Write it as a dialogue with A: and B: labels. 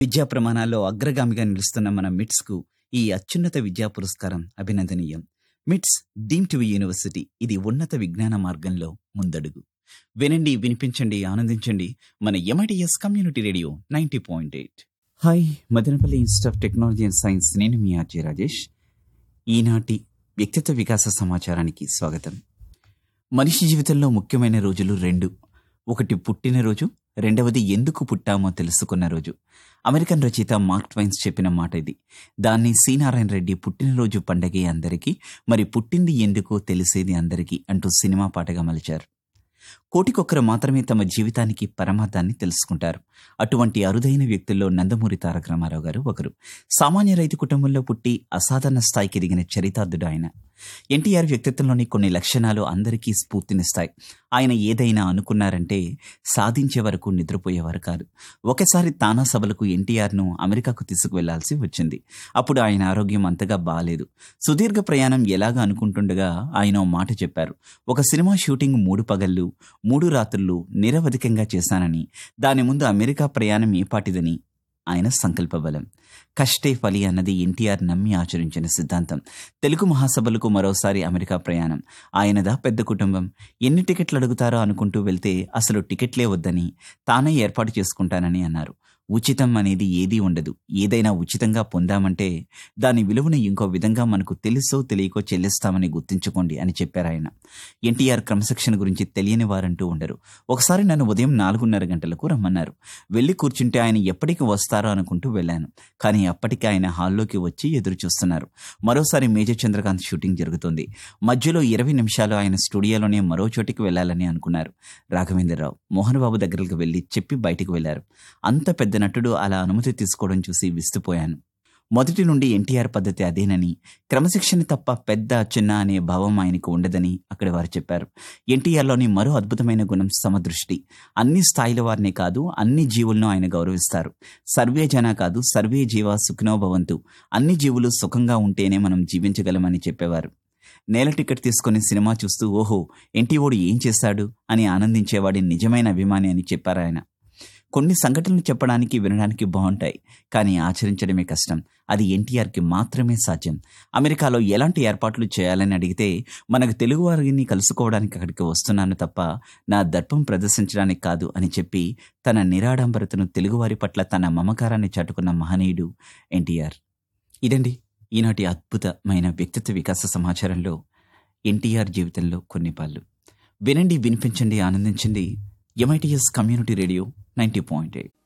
A: విద్యా ప్రమాణాల్లో అగ్రగామిగా నిలుస్తున్న మన మిట్స్కు ఈ అత్యున్నత విద్యా పురస్కారం అభినందనీయం మిట్స్ డీమ్ టు యూనివర్సిటీ ఇది ఉన్నత విజ్ఞాన మార్గంలో ముందడుగు వినండి వినిపించండి ఆనందించండి మన MITS community radio ninety point eight hi Madanapalle institute of technology and science నేను మీ ఆర్జే రాజేష్ ఈనాటి వ్యక్తిత్వ వికాస సమాచారానికి స్వాగతం మనిషి జీవితంలో ముఖ్యమైన రోజులు రెండు ఒకటి పుట్టినరోజు రెండవది ఎందుకు పుట్టామో తెలుసుకున్న రోజు అమెరికన్ రచయిత మార్క్ ట్వైన్స్ చెప్పిన మాట ఇది దాన్ని సి నారాయణ రెడ్డి పుట్టినరోజు పండగే అందరికీ మరి పుట్టింది ఎందుకో తెలిసేది అందరికీ అంటూ సినిమా పాటగా మలిచారు కోటికొక్కరు మాత్రమే తమ జీవితానికి పరమార్థాన్ని తెలుసుకుంటారు అటువంటి అరుదైన వ్యక్తుల్లో నందమూరి తారక రామారావు గారు ఒకరు సామాన్య రైతు కుటుంబంలో పుట్టి అసాధారణ స్థాయికి ఎదిగిన చరితార్థుడు ఆయన ఎన్టీఆర్ వ్యక్తిత్వంలోని కొన్ని లక్షణాలు అందరికీ స్ఫూర్తినిస్తాయి ఆయన ఏదైనా అనుకున్నారంటే సాధించే వరకు నిద్రపోయేవారు కాదు ఒకసారి తానా సభలకు ఎన్టీఆర్ను అమెరికాకు తీసుకువెళ్లాల్సి వచ్చింది అప్పుడు ఆయన ఆరోగ్యం అంతగా బాలేదు సుదీర్ఘ ప్రయాణం ఎలాగా అనుకుంటుండగా ఆయన ఓ మాట చెప్పారు ఒక సినిమా షూటింగ్ మూడు పగళ్ళు మూడు రాత్రులు నిరవధికంగా చేశానని దాని ముందు అమెరికా ప్రయాణం ఏపాటిదని ఆయన సంకల్ప బలం కష్టే ఫలి అన్నది ఎన్టీఆర్ నమ్మి ఆచరించిన సిద్ధాంతం తెలుగు మహాసభలకు మరోసారి అమెరికా ప్రయాణం ఆయనదా పెద్ద కుటుంబం ఎన్ని టికెట్లు అడుగుతారో అనుకుంటూ వెళ్తే అసలు టికెట్లే వద్దని తానే ఏర్పాటు చేసుకుంటానని అన్నారు ఉచితం అనేది ఏదీ ఉండదు ఏదైనా ఉచితంగా పొందామంటే దాని విలువను ఇంకో విధంగా మనకు తెలుసో తెలియకో చెల్లిస్తామని గుర్తుంచుకోండి అని చెప్పారు ఆయన ఎన్టీఆర్ క్రమశిక్షణ గురించి తెలియని వారంటూ ఉండరు ఒకసారి నన్ను ఉదయం నాలుగున్నర గంటలకు రమ్మన్నారు వెళ్ళి కూర్చుంటే ఆయన ఎప్పటికి వస్తారో అనుకుంటూ వెళ్ళాను కానీ అప్పటికి ఆయన హాల్లోకి వచ్చి ఎదురు చూస్తున్నారు మరోసారి మేజర్ చంద్రకాంత్ షూటింగ్ జరుగుతుంది మధ్యలో ఇరవై నిమిషాలు ఆయన స్టూడియోలోనే మరో చోటికి వెళ్ళాలని అనుకున్నారు రాఘవేంద్రరావు మోహన్ బాబు దగ్గరికి వెళ్ళి చెప్పి బయటికి వెళ్లారు అంత పెద్ద నటుడు అలా అనుమతి తీసుకోవడం చూసి విస్తుపోయాను మొదటి నుండి ఎన్టీఆర్ పద్ధతి అదేనని క్రమశిక్షణ తప్ప పెద్ద చిన్న అనే భావం ఆయనకు ఉండదని అక్కడ వారు చెప్పారు ఎన్టీఆర్లోని మరో అద్భుతమైన గుణం సమదృష్టి అన్ని స్థాయిల వారినే కాదు అన్ని జీవులను ఆయన గౌరవిస్తారు సర్వే జన కాదు సర్వే జీవ సుఖనోభవంతు అన్ని జీవులు సుఖంగా ఉంటేనే మనం జీవించగలమని చెప్పేవారు నేల టికెట్ తీసుకుని సినిమా చూస్తూ ఓహో ఎన్టీఓడు ఏం చేశాడు అని ఆనందించేవాడి నిజమైన అభిమాని అని చెప్పారు ఆయన కొన్ని సంఘటనలు చెప్పడానికి వినడానికి బాగుంటాయి కానీ ఆచరించడమే కష్టం అది ఎన్టీఆర్కి మాత్రమే సాధ్యం అమెరికాలో ఎలాంటి ఏర్పాట్లు చేయాలని అడిగితే మనకు తెలుగు వారిని కలుసుకోవడానికి అక్కడికి వస్తున్నాను తప్ప నా దర్పం ప్రదర్శించడానికి కాదు అని చెప్పి తన నిరాడంబరతను తెలుగువారి పట్ల తన మమకారాన్ని చాటుకున్న మహనీయుడు ఎన్టీఆర్ ఇదండి ఈనాటి అద్భుతమైన వ్యక్తిత్వ వికాస సమాచారంలో ఎన్టీఆర్ జీవితంలో కొన్ని పాళ్ళు వినండి వినిపించండి ఆనందించండి MITS community radio ninety point eight